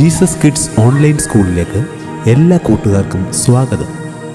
Jesus kids online സ്കൂളിലേക്ക് എല്ലാ കൂട്ടുകാർക്കും സ്വാഗതം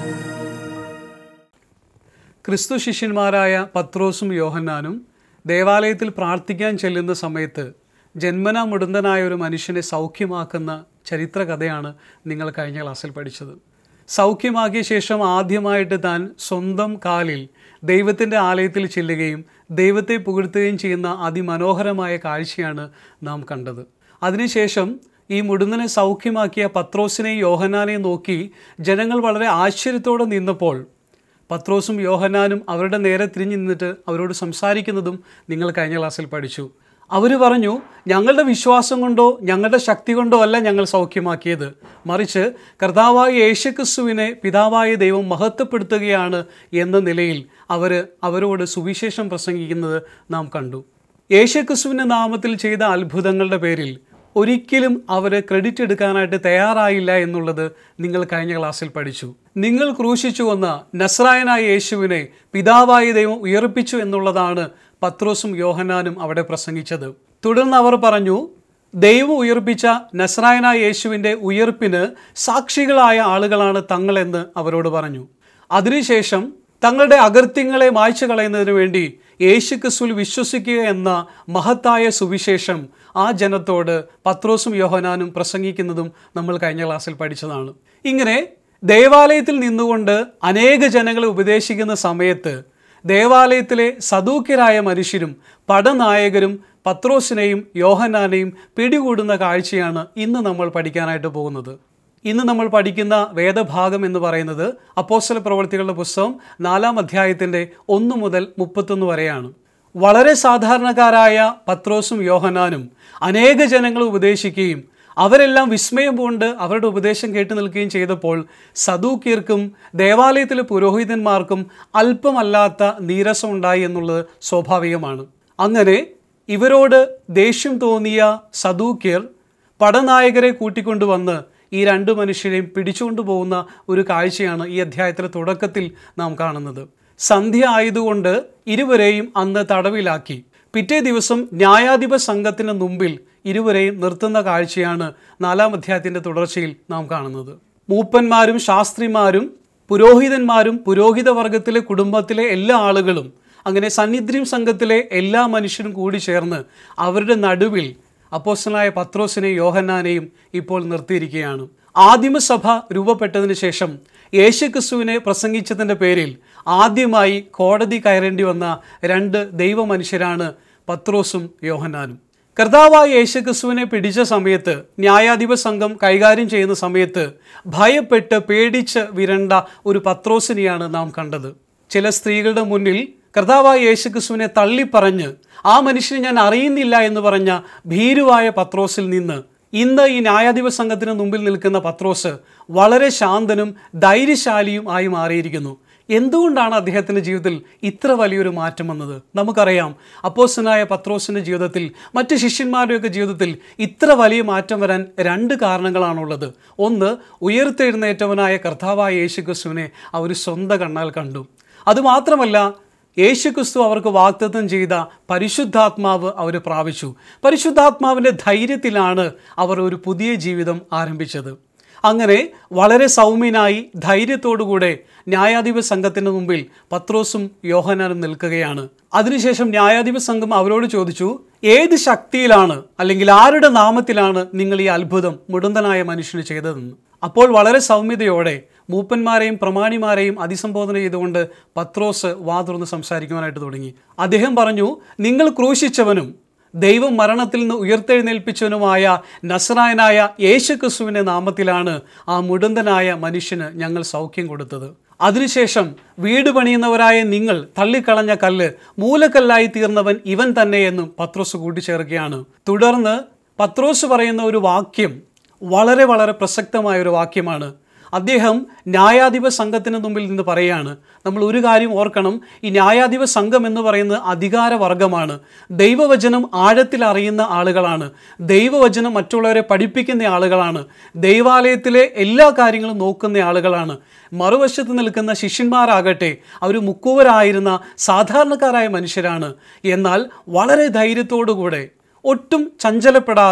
ക്രിസ്തു ശിഷ്യന്മാരായ പത്രോസും യോഹന്നാനും ദേവാലയത്തിൽ പ്രാർത്ഥിക്കാൻ ചെല്ലുന്ന സമയത്ത് ജന്മനാ മുടന്തനായ ഒരു മനുഷ്യനെ സൗഖ്യമാക്കുന്ന ചരിത്ര കഥയാണ് നിങ്ങൾ കഴിഞ്ഞ ക്ലാസ്സിൽ പഠിച്ചത് സൗഖ്യമാക്കിയ ശേഷം ആദ്യമായിട്ട് താൻ സ്വന്തം കാലിൽ ദൈവത്തിൻ്റെ ആലയത്തിൽ ചെല്ലുകയും ദൈവത്തെ പുകഴ്ത്തുകയും ചെയ്യുന്ന അതിമനോഹരമായ കാഴ്ചയാണ് നാം കണ്ടത് അതിനുശേഷം ഈ മുടുന്നനെ സൗഖ്യമാക്കിയ പത്രോസിനെയും യോഹന്നാനെയും നോക്കി ജനങ്ങൾ വളരെ ആശ്ചര്യത്തോടെ നിന്നപ്പോൾ പത്രോസും യോഹന്നാനും അവരുടെ നേരെ തിരിഞ്ഞു നിന്നിട്ട് അവരോട് സംസാരിക്കുന്നതും നിങ്ങൾ കഴിഞ്ഞ ക്ലാസ്സിൽ പഠിച്ചു അവർ പറഞ്ഞു ഞങ്ങളുടെ വിശ്വാസം കൊണ്ടോ ഞങ്ങളുടെ ശക്തി കൊണ്ടോ അല്ല ഞങ്ങൾ സൗഖ്യമാക്കിയത് മറിച്ച് കർത്താവായ യേശുക്രിസ്തുവിനെ പിതാവായ ദൈവം മഹത്വപ്പെടുത്തുകയാണ് എന്ന നിലയിൽ അവർ അവരോട് സുവിശേഷം പ്രസംഗിക്കുന്നത് നാം കണ്ടു യേശുക്രിസ്തുവിൻ്റെ നാമത്തിൽ ചെയ്ത അത്ഭുതങ്ങളുടെ പേരിൽ ഒരിക്കലും അവർ ക്രെഡിറ്റ് എടുക്കാനായിട്ട് തയ്യാറായില്ല എന്നുള്ളത് നിങ്ങൾ കഴിഞ്ഞ ക്ലാസ്സിൽ പഠിച്ചു നിങ്ങൾ ക്രൂശിച്ചു വന്ന നസ്രായനായ യേശുവിനെ പിതാവായ ദൈവം ഉയർപ്പിച്ചു എന്നുള്ളതാണ് പത്രോസും യോഹന്നാനും അവിടെ പ്രസംഗിച്ചത് തുടർന്ന് അവർ പറഞ്ഞു ദൈവം ഉയർപ്പിച്ച നസ്രായനായ യേശുവിൻ്റെ ഉയർപ്പിന് സാക്ഷികളായ ആളുകളാണ് തങ്ങളെന്ന് അവരോട് പറഞ്ഞു അതിനുശേഷം തങ്ങളുടെ അകൃത്യങ്ങളെ മായ്ച്ചു കളയുന്നതിന് വേണ്ടി യേശു ക്രിസ്തുവിൽ വിശ്വസിക്കുക എന്ന മഹത്തായ സുവിശേഷം ആ ജനത്തോട് പത്രോസും യോഹനാനും പ്രസംഗിക്കുന്നതും നമ്മൾ കഴിഞ്ഞ ക്ലാസ്സിൽ പഠിച്ചതാണ് ഇങ്ങനെ ദേവാലയത്തിൽ നിന്നുകൊണ്ട് അനേക ജനങ്ങളെ ഉപദേശിക്കുന്ന സമയത്ത് ദേവാലയത്തിലെ സദൂക്യരായ മനുഷ്യരും പടനായകരും പത്രോസിനെയും യോഹന്നാനെയും പിടികൂടുന്ന കാഴ്ചയാണ് ഇന്ന് നമ്മൾ പഠിക്കാനായിട്ട് പോകുന്നത് ഇന്ന് നമ്മൾ പഠിക്കുന്ന വേദഭാഗം എന്ന് പറയുന്നത് അപ്പോസ്തല പ്രവർത്തികളുടെ പുസ്തകം നാലാം അധ്യായത്തിൻ്റെ ഒന്ന് മുതൽ മുപ്പത്തൊന്ന് വരെയാണ് വളരെ സാധാരണക്കാരായ പത്രോസും യോഹനാനും അനേക ജനങ്ങൾ ഉപദേശിക്കുകയും അവരെല്ലാം വിസ്മയം കൊണ്ട് അവരുടെ ഉപദേശം കേട്ടു നിൽക്കുകയും ചെയ്തപ്പോൾ സദൂക്യർക്കും ദേവാലയത്തിലെ പുരോഹിതന്മാർക്കും അല്പമല്ലാത്ത നീരസം ഉണ്ടായി എന്നുള്ളത് സ്വാഭാവികമാണ് അങ്ങനെ ഇവരോട് ദേഷ്യം തോന്നിയ സദൂക്യർ പടനായകരെ കൂട്ടിക്കൊണ്ടുവന്ന് ഈ രണ്ട് മനുഷ്യരെയും പിടിച്ചുകൊണ്ടു പോകുന്ന ഒരു കാഴ്ചയാണ് ഈ അധ്യായത്തിലെ തുടക്കത്തിൽ നാം കാണുന്നത് സന്ധ്യ ആയതുകൊണ്ട് ഇരുവരെയും അന്ന് തടവിലാക്കി പിറ്റേ ദിവസം ന്യായാധിപ സംഘത്തിന് മുമ്പിൽ ഇരുവരെയും നിർത്തുന്ന കാഴ്ചയാണ് നാലാം അധ്യായത്തിൻ്റെ തുടർച്ചയിൽ നാം കാണുന്നത് മൂപ്പന്മാരും ശാസ്ത്രിമാരും പുരോഹിതന്മാരും പുരോഹിത വർഗത്തിലെ കുടുംബത്തിലെ എല്ലാ ആളുകളും അങ്ങനെ സന്നിധ്യം സംഘത്തിലെ എല്ലാ മനുഷ്യരും കൂടി ചേർന്ന് അവരുടെ നടുവിൽ അപ്പോസ്റ്റലായ പത്രോസിനെയും യോഹന്നാനെയും ഇപ്പോൾ നിർത്തിയിരിക്കുകയാണ് ആദിമസഭ രൂപപ്പെട്ടതിന് ശേഷം യേശുക്രിസ്തുവിനെ പ്രസംഗിച്ചതിൻ്റെ പേരിൽ ആദ്യമായി കോടതി കയറേണ്ടി വന്ന രണ്ട് ദൈവമനുഷ്യരാണ് പത്രോസും യോഹന്നാനും കർത്താവായ യേശുക്രിസ്തുവിനെ പിടിച്ച സമയത്ത് ന്യായാധിപ സംഘം കൈകാര്യം ചെയ്യുന്ന സമയത്ത് ഭയപ്പെട്ട് പേടിച്ച് വിരണ്ട ഒരു പത്രോസിനെയാണ് നാം കണ്ടത് ചില സ്ത്രീകളുടെ മുന്നിൽ കർത്താവായ യേശുക്രിസ്തുവിനെ തള്ളിപ്പറഞ്ഞ് ആ മനുഷ്യനെ ഞാൻ അറിയുന്നില്ല എന്ന് പറഞ്ഞ ഭീരുവായ പത്രോസിൽ നിന്ന് ഇന്ന് ഈ ന്യായാധിപ സംഘത്തിന് മുമ്പിൽ നിൽക്കുന്ന പത്രോസ് വളരെ ശാന്തനും ധൈര്യശാലിയും ആയി മാറിയിരിക്കുന്നു എന്തുകൊണ്ടാണ് അദ്ദേഹത്തിൻ്റെ ജീവിതത്തിൽ ഇത്ര വലിയൊരു മാറ്റം വന്നത് നമുക്കറിയാം അപ്പോസനായ പത്രോസിൻ്റെ ജീവിതത്തിൽ മറ്റ് ശിഷ്യന്മാരുടെയൊക്കെ ജീവിതത്തിൽ ഇത്ര വലിയ മാറ്റം വരാൻ രണ്ട് കാരണങ്ങളാണുള്ളത് ഒന്ന് ഉയർത്തെഴുന്നേറ്റവനായ കർത്താവായ യേശുക്രിസ്തുവിനെ അവർ സ്വന്തം കണ്ണാൽ കണ്ടു അതുമാത്രമല്ല യേശുക്രിസ്തു അവർക്ക് വാഗ്ദത്തം ചെയ്ത പരിശുദ്ധാത്മാവ് അവർ പ്രാപിച്ചു പരിശുദ്ധാത്മാവിൻ്റെ ധൈര്യത്തിലാണ് അവർ ഒരു പുതിയ ജീവിതം ആരംഭിച്ചത് അങ്ങനെ വളരെ സൗമ്യനായി ധൈര്യത്തോടുകൂടെ ന്യായാധിപ സംഘത്തിന് മുമ്പിൽ പത്രോസും യോഹനാനും നിൽക്കുകയാണ് അതിനുശേഷം ന്യായാധിപ സംഘം അവരോട് ചോദിച്ചു ഏത് ശക്തിയിലാണ് അല്ലെങ്കിൽ ആരുടെ നാമത്തിലാണ് നിങ്ങൾ ഈ അത്ഭുതം മുടന്തനായ മനുഷ്യന് ചെയ്തതെന്ന് അപ്പോൾ വളരെ സൗമ്യതയോടെ മൂപ്പന്മാരെയും പ്രമാണിമാരെയും അഭിസംബോധന ചെയ്തുകൊണ്ട് പത്രോസ് വാതുറന്ന് സംസാരിക്കുവാനായിട്ട് തുടങ്ങി അദ്ദേഹം പറഞ്ഞു നിങ്ങൾ ക്രൂശിച്ചവനും ദൈവം മരണത്തിൽ നിന്ന് ഉയർത്തെഴുന്നേൽപ്പിച്ചവനുമായ നസറായനായ യേശുക്രിസ്തുവിൻ്റെ നാമത്തിലാണ് ആ മുടന്തനായ മനുഷ്യന് ഞങ്ങൾ സൗഖ്യം കൊടുത്തത് അതിനുശേഷം വീട് പണിയുന്നവരായ നിങ്ങൾ തള്ളിക്കളഞ്ഞ കല്ല് മൂലക്കല്ലായി തീർന്നവൻ ഇവൻ തന്നെയെന്നും പത്രോസ് കൂട്ടിച്ചേർക്കുകയാണ് തുടർന്ന് പത്രോസ് പറയുന്ന ഒരു വാക്യം വളരെ വളരെ പ്രസക്തമായ ഒരു വാക്യമാണ് അദ്ദേഹം ന്യായാധിപ സംഘത്തിന് മുമ്പിൽ നിന്ന് പറയുകയാണ് നമ്മൾ ഒരു കാര്യം ഓർക്കണം ഈ ന്യായാധിപ സംഘം എന്ന് പറയുന്നത് അധികാരവർഗമാണ് ദൈവവചനം ആഴത്തിൽ അറിയുന്ന ആളുകളാണ് ദൈവവചനം മറ്റുള്ളവരെ പഠിപ്പിക്കുന്ന ആളുകളാണ് ദൈവാലയത്തിലെ എല്ലാ കാര്യങ്ങളും നോക്കുന്ന ആളുകളാണ് മറുവശത്ത് നിൽക്കുന്ന ശിഷ്യന്മാരാകട്ടെ അവർ മുക്കുവരായിരുന്ന സാധാരണക്കാരായ മനുഷ്യരാണ് എന്നാൽ വളരെ ധൈര്യത്തോടുകൂടെ ഒട്ടും ചഞ്ചലപ്പെടാതെ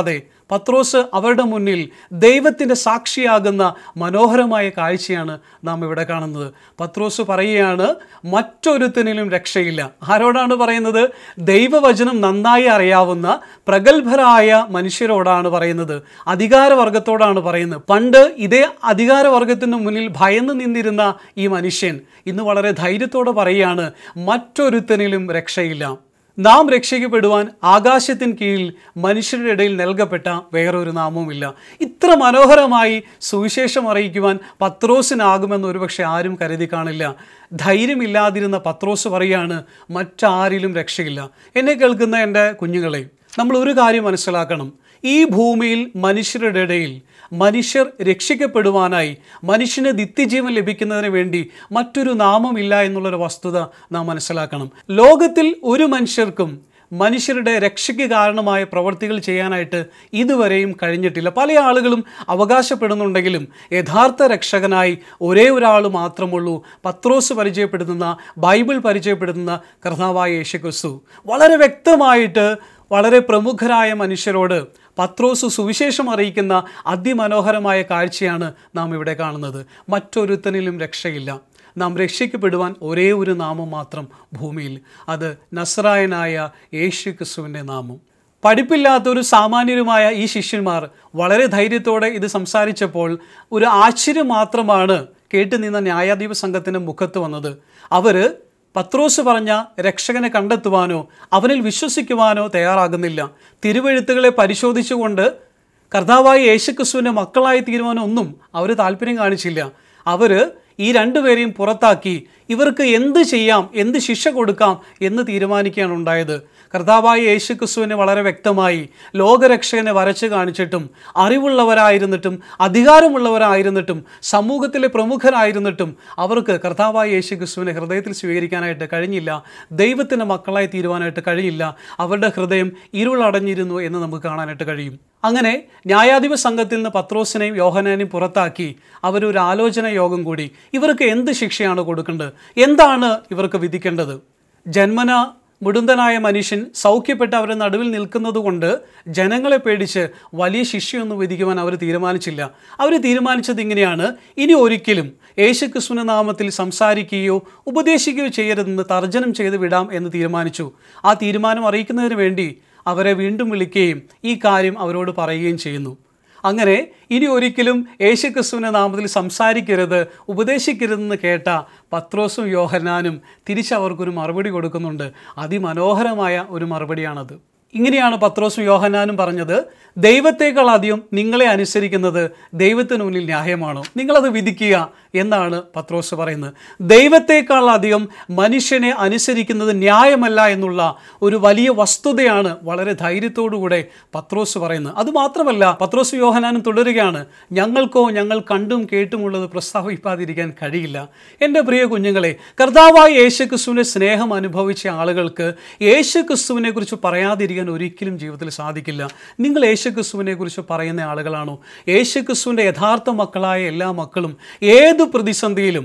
പത്രോസ് അവരുടെ മുന്നിൽ ദൈവത്തിൻ്റെ സാക്ഷിയാകുന്ന മനോഹരമായ കാഴ്ചയാണ് നാം ഇവിടെ കാണുന്നത് പത്രോസ് പറയുകയാണ് മറ്റൊരുത്തനിലും രക്ഷയില്ല ആരോടാണ് പറയുന്നത് ദൈവവചനം നന്നായി അറിയാവുന്ന പ്രഗത്ഭരായ മനുഷ്യരോടാണ് പറയുന്നത് അധികാരവർഗത്തോടാണ് പറയുന്നത് പണ്ട് ഇതേ അധികാരവർഗത്തിന് മുന്നിൽ ഭയന്ന് നിന്നിരുന്ന ഈ മനുഷ്യൻ ഇന്ന് വളരെ ധൈര്യത്തോടെ പറയുകയാണ് മറ്റൊരുത്തനിലും രക്ഷയില്ല നാം രക്ഷിക്കപ്പെടുവാൻ ആകാശത്തിന് കീഴിൽ മനുഷ്യരുടെ ഇടയിൽ നൽകപ്പെട്ട വേറൊരു നാമവുമില്ല ഇത്ര മനോഹരമായി സുവിശേഷം അറിയിക്കുവാൻ പത്രോസിനാകുമെന്ന് ഒരുപക്ഷെ ആരും കരുതി കാണില്ല ധൈര്യമില്ലാതിരുന്ന പത്രോസ് പറയാണ് മറ്റാരിലും രക്ഷയില്ല എന്നെ കേൾക്കുന്ന എൻ്റെ കുഞ്ഞുങ്ങളെ നമ്മൾ ഒരു കാര്യം മനസ്സിലാക്കണം ഈ ഭൂമിയിൽ മനുഷ്യരുടെ ഇടയിൽ മനുഷ്യർ രക്ഷിക്കപ്പെടുവാനായി മനുഷ്യന് നിത്യജീവൻ ലഭിക്കുന്നതിന് വേണ്ടി മറ്റൊരു നാമമില്ല എന്നുള്ളൊരു വസ്തുത നാം മനസ്സിലാക്കണം ലോകത്തിൽ ഒരു മനുഷ്യർക്കും മനുഷ്യരുടെ രക്ഷയ്ക്ക് കാരണമായ പ്രവർത്തികൾ ചെയ്യാനായിട്ട് ഇതുവരെയും കഴിഞ്ഞിട്ടില്ല പല ആളുകളും അവകാശപ്പെടുന്നുണ്ടെങ്കിലും യഥാർത്ഥ രക്ഷകനായി ഒരേ ഒരാൾ മാത്രമുള്ളൂ പത്രോസ് പരിചയപ്പെടുത്തുന്ന ബൈബിൾ പരിചയപ്പെടുത്തുന്ന കർത്താവായ യേശുക്രിസ്തു വളരെ വ്യക്തമായിട്ട് വളരെ പ്രമുഖരായ മനുഷ്യരോട് പത്രോസ് സുവിശേഷം അറിയിക്കുന്ന അതിമനോഹരമായ കാഴ്ചയാണ് നാം ഇവിടെ കാണുന്നത് മറ്റൊരുത്തനിലും രക്ഷയില്ല നാം രക്ഷിക്കപ്പെടുവാൻ ഒരേ ഒരു നാമം മാത്രം ഭൂമിയിൽ അത് നസ്രായനായ യേശു ക്രിസ്തുവിൻ്റെ നാമം പഠിപ്പില്ലാത്ത ഒരു സാമാന്യരുമായ ഈ ശിഷ്യന്മാർ വളരെ ധൈര്യത്തോടെ ഇത് സംസാരിച്ചപ്പോൾ ഒരു ആശ്ചര്യം മാത്രമാണ് കേട്ടുനിന്ന ന്യായാധിപ സംഘത്തിൻ്റെ മുഖത്ത് വന്നത് അവർ പത്രോസ് പറഞ്ഞ രക്ഷകനെ കണ്ടെത്തുവാനോ അവനിൽ വിശ്വസിക്കുവാനോ തയ്യാറാകുന്നില്ല തിരുവെഴുത്തുകളെ പരിശോധിച്ചുകൊണ്ട് കർത്താവായ യേശുക്രിസ്തുവിൻ്റെ മക്കളായി തീരുവാനൊന്നും അവർ താല്പര്യം കാണിച്ചില്ല അവർ ഈ രണ്ടുപേരെയും പുറത്താക്കി ഇവർക്ക് എന്ത് ചെയ്യാം എന്ത് ശിക്ഷ കൊടുക്കാം എന്ന് തീരുമാനിക്കുകയാണ് ഉണ്ടായത് കർത്താവായ യേശു ക്രിസ്തുവിനെ വളരെ വ്യക്തമായി ലോകരക്ഷകനെ വരച്ച് കാണിച്ചിട്ടും അറിവുള്ളവരായിരുന്നിട്ടും അധികാരമുള്ളവരായിരുന്നിട്ടും സമൂഹത്തിലെ പ്രമുഖരായിരുന്നിട്ടും അവർക്ക് കർത്താവായ യേശു ക്രിസ്തുവിനെ ഹൃദയത്തിൽ സ്വീകരിക്കാനായിട്ട് കഴിഞ്ഞില്ല ദൈവത്തിൻ്റെ മക്കളായി തീരുവാനായിട്ട് കഴിയില്ല അവരുടെ ഹൃദയം ഇരുളടഞ്ഞിരുന്നു എന്ന് നമുക്ക് കാണാനായിട്ട് കഴിയും അങ്ങനെ ന്യായാധിപ സംഘത്തിൽ നിന്ന് പത്രോസിനെയും യോഹനാനെയും പുറത്താക്കി അവരൊരു ആലോചന യോഗം കൂടി ഇവർക്ക് എന്ത് ശിക്ഷയാണ് കൊടുക്കേണ്ടത് എന്താണ് ഇവർക്ക് വിധിക്കേണ്ടത് ജന്മന മുടുന്തനായ മനുഷ്യൻ സൗഖ്യപ്പെട്ട് അവരുടെ നടുവിൽ നിൽക്കുന്നത് കൊണ്ട് ജനങ്ങളെ പേടിച്ച് വലിയ ശിക്ഷയൊന്നും വിധിക്കുവാൻ അവർ തീരുമാനിച്ചില്ല അവർ തീരുമാനിച്ചത് ഇങ്ങനെയാണ് ഇനി ഒരിക്കലും യേശുക്രിസ്തുവിന്റെ നാമത്തിൽ സംസാരിക്കുകയോ ഉപദേശിക്കുകയോ ചെയ്യരുതെന്ന് തർജ്ജനം ചെയ്ത് വിടാം എന്ന് തീരുമാനിച്ചു ആ തീരുമാനം അറിയിക്കുന്നതിന് വേണ്ടി അവരെ വീണ്ടും വിളിക്കുകയും ഈ കാര്യം അവരോട് പറയുകയും ചെയ്യുന്നു അങ്ങനെ ഇനി ഒരിക്കലും യേശുക്രിസ്തുവിൻ്റെ നാമത്തിൽ സംസാരിക്കരുത് ഉപദേശിക്കരുതെന്ന് കേട്ട പത്രോസും യോഹന്നാനും തിരിച്ചവർക്കൊരു മറുപടി കൊടുക്കുന്നുണ്ട് അതിമനോഹരമായ ഒരു മറുപടിയാണത് ഇങ്ങനെയാണ് പത്രോസും യോഹന്നാനും പറഞ്ഞത് ദൈവത്തേക്കാൾ അധികം നിങ്ങളെ അനുസരിക്കുന്നത് ദൈവത്തിന് മുന്നിൽ ന്യായമാണോ നിങ്ങളത് വിധിക്കുക എന്നാണ് പത്രോസ് പറയുന്നത് ദൈവത്തേക്കാൾ അധികം മനുഷ്യനെ അനുസരിക്കുന്നത് ന്യായമല്ല എന്നുള്ള ഒരു വലിയ വസ്തുതയാണ് വളരെ ധൈര്യത്തോടുകൂടെ പത്രോസ് പറയുന്നത് അതുമാത്രമല്ല പത്രോസ് യോഹനാനും തുടരുകയാണ് ഞങ്ങൾക്കോ ഞങ്ങൾ കണ്ടും കേട്ടുമുള്ളത് പ്രസ്താവിപ്പാതിരിക്കാൻ കഴിയില്ല എൻ്റെ പ്രിയ കുഞ്ഞുങ്ങളെ കർത്താവായ യേശുക്രിസ്തുവിൻ്റെ സ്നേഹം അനുഭവിച്ച ആളുകൾക്ക് യേശുക്രിസ്തുവിനെ കുറിച്ച് പറയാതിരിക്കാൻ ഒരിക്കലും ജീവിതത്തിൽ സാധിക്കില്ല നിങ്ങൾ യേശുക്രിസ്തുവിനെ കുറിച്ച് പറയുന്ന ആളുകളാണോ യേശുക്രിസ്തുവിൻ്റെ യഥാർത്ഥ മക്കളായ എല്ലാ മക്കളും ഏത് പ്രതിസന്ധിയിലും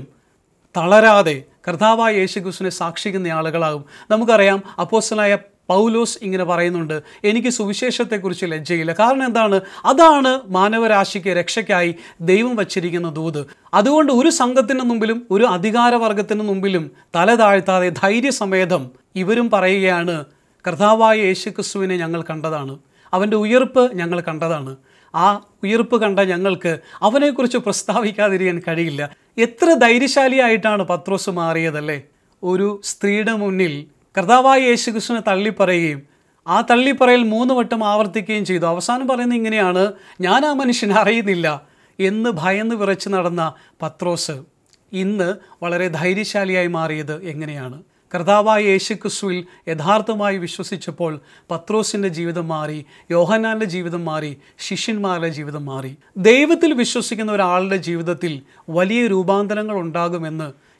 തളരാതെ കർത്താവായ യേശുക്രിസ്തുവിനെ സാക്ഷിക്കുന്ന ആളുകളാകും നമുക്കറിയാം അപ്പോസ്റ്റലായ പൗലോസ് ഇങ്ങനെ പറയുന്നുണ്ട് എനിക്ക് സുവിശേഷത്തെക്കുറിച്ച് ലജ്ജയില്ല കാരണം എന്താണ് അതാണ് മാനവരാശിക്ക് രക്ഷയ്ക്കായി ദൈവം വച്ചിരിക്കുന്ന ദൂത് അതുകൊണ്ട് ഒരു സംഘത്തിന് മുമ്പിലും ഒരു അധികാരവർഗത്തിന് മുമ്പിലും തല താഴ്ത്താതെ ധൈര്യസമേതം ഇവരും പറയുകയാണ് കർത്താവായ യേശുക്രിസ്തുവിനെ ഞങ്ങൾ കണ്ടതാണ് അവൻ്റെ ഉയർപ്പ് ഞങ്ങൾ കണ്ടതാണ് ആ ഉയർപ്പ് കണ്ട ഞങ്ങൾക്ക് അവനെക്കുറിച്ച് പ്രസ്താവിക്കാതിരിക്കാൻ കഴിയില്ല എത്ര ധൈര്യശാലിയായിട്ടാണ് പത്രോസ് മാറിയതല്ലേ ഒരു സ്ത്രീയുടെ മുന്നിൽ കർത്താവായ യേശുക്രിസ്തുവിനെ തള്ളിപ്പറയുകയും ആ തള്ളിപ്പറയൽ മൂന്ന് വട്ടം ആവർത്തിക്കുകയും ചെയ്തു അവസാനം പറയുന്നത് ഇങ്ങനെയാണ് ഞാൻ ആ മനുഷ്യനെ അറിയുന്നില്ല എന്ന് ഭയന്ന് വിറച്ച് നടന്ന പത്രോസ് ഇന്ന് വളരെ ധൈര്യശാലിയായി മാറിയത് എങ്ങനെയാണ് കർത്താവായ യേശുക്രിസ്തുവിൽ യഥാർത്ഥമായി വിശ്വസിച്ചപ്പോൾ പത്രോസിൻ്റെ ജീവിതം മാറി യോഹന്നാൻ്റെ ജീവിതം മാറി ശിഷ്യന്മാരുടെ ജീവിതം മാറി ദൈവത്തിൽ വിശ്വസിക്കുന്ന ഒരാളുടെ ജീവിതത്തിൽ വലിയ രൂപാന്തരങ്ങൾ ഉണ്ടാകുമെന്ന്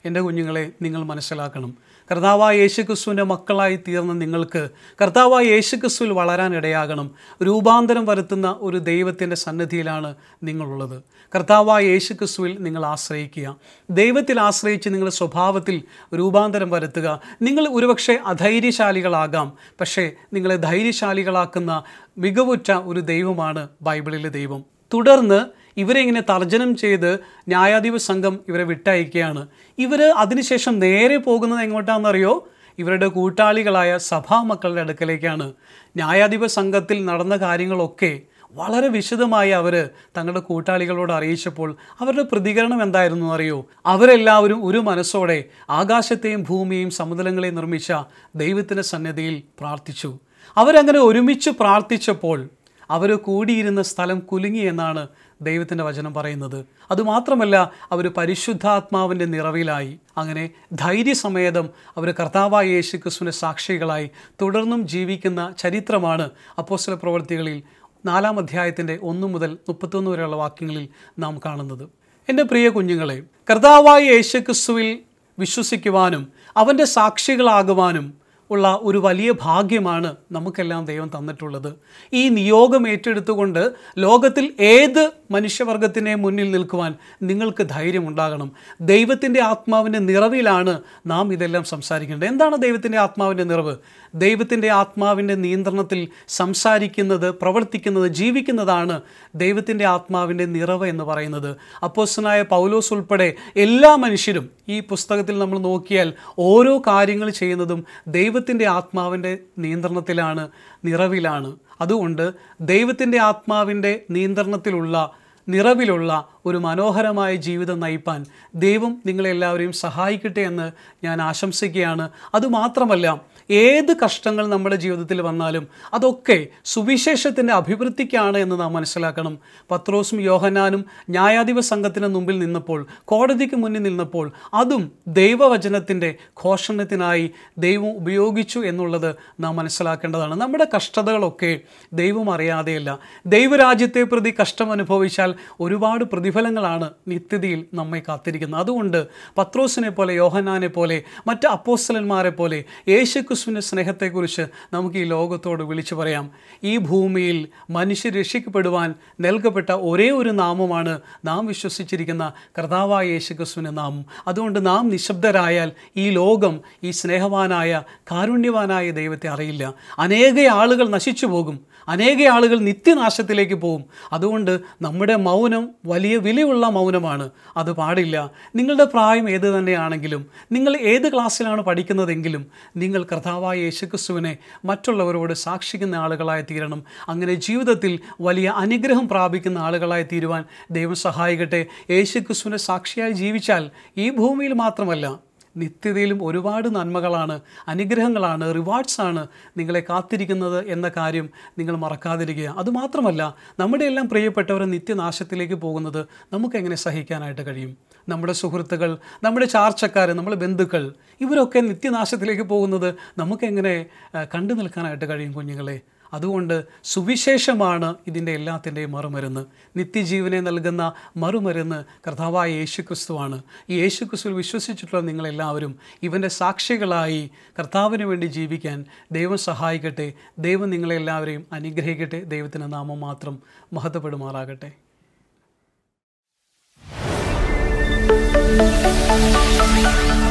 എൻ്റെ കുഞ്ഞുങ്ങളെ നിങ്ങൾ മനസ്സിലാക്കണം കർത്താവായ യേശുക്രിസ്തുവിൻ്റെ മക്കളായി തീർന്ന നിങ്ങൾക്ക് കർത്താവായ യേശുക്രിസ്തുവിൽ വളരാൻ ഇടയാകണം രൂപാന്തരം വരുത്തുന്ന ഒരു ദൈവത്തിൻ്റെ സന്നിധിയിലാണ് നിങ്ങളുള്ളത് കർത്താവായ യേശുക്രിസ്തുവിൽ നിങ്ങൾ ആശ്രയിക്കുക ദൈവത്തിൽ ആശ്രയിച്ച് നിങ്ങളുടെ സ്വഭാവത്തിൽ രൂപാന്തരം വരുത്തുക നിങ്ങൾ ഒരുപക്ഷെ അധൈര്യശാലികളാകാം പക്ഷേ നിങ്ങളെ ധൈര്യശാലികളാക്കുന്ന മികവുറ്റ ഒരു ദൈവമാണ് ബൈബിളിലെ ദൈവം തുടർന്ന് ഇവരെ ഇങ്ങനെ തർജ്ജനം ചെയ്ത് ന്യായാധിപ സംഘം ഇവരെ വിട്ടയക്കുകയാണ് ഇവർ അതിനുശേഷം നേരെ പോകുന്നത് എങ്ങോട്ടാണെന്നറിയോ ഇവരുടെ കൂട്ടാളികളായ സഭാമക്കളുടെ അടുക്കലേക്കാണ് ന്യായാധിപ സംഘത്തിൽ നടന്ന കാര്യങ്ങളൊക്കെ വളരെ വിശദമായി അവർ തങ്ങളുടെ കൂട്ടാളികളോട് അറിയിച്ചപ്പോൾ അവരുടെ പ്രതികരണം എന്തായിരുന്നു അറിയോ അവരെല്ലാവരും ഒരു മനസ്സോടെ ആകാശത്തെയും ഭൂമിയെയും സമുദ്രങ്ങളെയും നിർമ്മിച്ച ദൈവത്തിൻ്റെ സന്നിധിയിൽ പ്രാർത്ഥിച്ചു അവരങ്ങനെ ഒരുമിച്ച് പ്രാർത്ഥിച്ചപ്പോൾ അവർ കൂടിയിരുന്ന സ്ഥലം കുലുങ്ങി എന്നാണ് ദൈവത്തിൻ്റെ വചനം പറയുന്നത് അതുമാത്രമല്ല അവർ പരിശുദ്ധാത്മാവിൻ്റെ നിറവിലായി അങ്ങനെ ധൈര്യസമേതം അവർ കർത്താവായ യേശു ക്രിസ്തുവിൻ്റെ സാക്ഷികളായി തുടർന്നും ജീവിക്കുന്ന ചരിത്രമാണ് അപ്പോസ്തല പ്രവൃത്തികളിൽ നാലാം അധ്യായത്തിൻ്റെ ഒന്ന് മുതൽ മുപ്പത്തൊന്ന് വരെയുള്ള വാക്യങ്ങളിൽ നാം കാണുന്നത് എൻ്റെ പ്രിയ കുഞ്ഞുങ്ങളെ കർത്താവായ യേശു ക്രിസ്തുവിൽ വിശ്വസിക്കുവാനും അവൻ്റെ സാക്ഷികളാകുവാനും ഉള്ള ഒരു വലിയ ഭാഗ്യമാണ് നമുക്കെല്ലാം ദൈവം തന്നിട്ടുള്ളത് ഈ നിയോഗം ഏറ്റെടുത്തുകൊണ്ട് ലോകത്തിൽ ഏത് മനുഷ്യവർഗത്തിനെ മുന്നിൽ നിൽക്കുവാൻ നിങ്ങൾക്ക് ധൈര്യമുണ്ടാകണം ദൈവത്തിൻ്റെ ആത്മാവിൻ്റെ നിറവിലാണ് നാം ഇതെല്ലാം സംസാരിക്കേണ്ടത് എന്താണ് ദൈവത്തിൻ്റെ ആത്മാവിൻ്റെ നിറവ് ദൈവത്തിൻ്റെ ആത്മാവിൻ്റെ നിയന്ത്രണത്തിൽ സംസാരിക്കുന്നത് പ്രവർത്തിക്കുന്നത് ജീവിക്കുന്നതാണ് ദൈവത്തിൻ്റെ ആത്മാവിൻ്റെ നിറവ് എന്ന് പറയുന്നത് അപ്പോസ്തനായ പൗലോസ് ഉൾപ്പെടെ എല്ലാ മനുഷ്യരും ഈ പുസ്തകത്തിൽ നമ്മൾ നോക്കിയാൽ ഓരോ കാര്യങ്ങൾ ചെയ്യുന്നതും ദൈവത്തിൻ്റെ ആത്മാവിൻ്റെ നിയന്ത്രണത്തിലാണ് നിറവിലാണ് അതുകൊണ്ട് ദൈവത്തിൻ്റെ ആത്മാവിൻ്റെ നിയന്ത്രണത്തിലുള്ള നിറവിലുള്ള ഒരു മനോഹരമായ ജീവിതം നയിപ്പാൻ ദൈവം നിങ്ങളെല്ലാവരെയും സഹായിക്കട്ടെ എന്ന് ഞാൻ ആശംസിക്കുകയാണ് അതുമാത്രമല്ല ഏത് കഷ്ടങ്ങൾ നമ്മുടെ ജീവിതത്തിൽ വന്നാലും അതൊക്കെ സുവിശേഷത്തിൻ്റെ അഭിവൃദ്ധിക്കാണ് എന്ന് നാം മനസ്സിലാക്കണം പത്രോസും യോഹനാനും ന്യായാധിപ സംഘത്തിന് മുമ്പിൽ നിന്നപ്പോൾ കോടതിക്ക് മുന്നിൽ നിന്നപ്പോൾ അതും ദൈവവചനത്തിൻ്റെ ഘോഷണത്തിനായി ദൈവം ഉപയോഗിച്ചു എന്നുള്ളത് നാം മനസ്സിലാക്കേണ്ടതാണ് നമ്മുടെ കഷ്ടതകളൊക്കെ ദൈവം അറിയാതെയല്ല ദൈവരാജ്യത്തെ പ്രതി കഷ്ടം അനുഭവിച്ചാൽ ഒരുപാട് പ്രതിഫലങ്ങളാണ് നിത്യതയിൽ നമ്മെ കാത്തിരിക്കുന്നത് അതുകൊണ്ട് പത്രോസിനെ പോലെ യോഹനാനെ പോലെ മറ്റ് അപ്പോസ്തലന്മാരെ പോലെ യേശുക്രിസ്തുവിൻ്റെ സ്നേഹത്തെക്കുറിച്ച് നമുക്ക് ഈ ലോകത്തോട് വിളിച്ചു പറയാം ഈ ഭൂമിയിൽ മനുഷ്യർ രക്ഷിക്കപ്പെടുവാൻ നൽകപ്പെട്ട ഒരേ ഒരു നാമമാണ് നാം വിശ്വസിച്ചിരിക്കുന്ന കർത്താവായ യേശുക്രിസ്തുവിൻ്റെ നാമം അതുകൊണ്ട് നാം നിശബ്ദരായാൽ ഈ ലോകം ഈ സ്നേഹവാനായ കാരുണ്യവാനായ ദൈവത്തെ അറിയില്ല അനേക ആളുകൾ നശിച്ചു പോകും അനേക ആളുകൾ നിത്യനാശത്തിലേക്ക് പോകും അതുകൊണ്ട് നമ്മുടെ മൗനം വലിയ വിലയുള്ള മൗനമാണ് അത് പാടില്ല നിങ്ങളുടെ പ്രായം ഏത് തന്നെയാണെങ്കിലും നിങ്ങൾ ഏത് ക്ലാസ്സിലാണ് പഠിക്കുന്നതെങ്കിലും നിങ്ങൾ കർത്താവായ യേശുക്രിസ്തുവിനെ മറ്റുള്ളവരോട് സാക്ഷിക്കുന്ന ആളുകളായി തീരണം അങ്ങനെ ജീവിതത്തിൽ വലിയ അനുഗ്രഹം പ്രാപിക്കുന്ന ആളുകളായി തീരുവാൻ ദൈവം സഹായിക്കട്ടെ യേശുക്രിസ്തുവിനെ സാക്ഷിയായി ജീവിച്ചാൽ ഈ ഭൂമിയിൽ മാത്രമല്ല നിത്യതയിലും ഒരുപാട് നന്മകളാണ് അനുഗ്രഹങ്ങളാണ് റിവാർഡ്സാണ് നിങ്ങളെ കാത്തിരിക്കുന്നത് എന്ന കാര്യം നിങ്ങൾ മറക്കാതിരിക്കുക അതുമാത്രമല്ല നമ്മുടെ എല്ലാം പ്രിയപ്പെട്ടവർ നിത്യനാശത്തിലേക്ക് പോകുന്നത് നമുക്കെങ്ങനെ സഹിക്കാനായിട്ട് കഴിയും നമ്മുടെ സുഹൃത്തുക്കൾ നമ്മുടെ ചാർച്ചക്കാർ നമ്മുടെ ബന്ധുക്കൾ ഇവരൊക്കെ നിത്യനാശത്തിലേക്ക് പോകുന്നത് നമുക്കെങ്ങനെ ആ, കണ്ടു നിൽക്കാനായിട്ട് കഴിയും കുഞ്ഞുങ്ങളെ അതുകൊണ്ട് സുവിശേഷമാണ് ഇതിൻ്റെ എല്ലാത്തിൻ്റെയും മറുമരുന്ന് നിത്യജീവനെ നൽകുന്ന മറുമരുന്ന് കർത്താവായ യേശു ക്രിസ്തുവാണ് ഈ യേശു ക്രിസ്തുവിൽ വിശ്വസിച്ചിട്ടുള്ള നിങ്ങളെല്ലാവരും ഇവൻ്റെ സാക്ഷികളായി കർത്താവിന് വേണ്ടി ജീവിക്കാൻ ദൈവം സഹായിക്കട്ടെ ദൈവം നിങ്ങളെല്ലാവരെയും അനുഗ്രഹിക്കട്ടെ ദൈവത്തിൻ്റെ നാമം മാത്രം മഹത്വപ്പെടുമാറാകട്ടെ thank you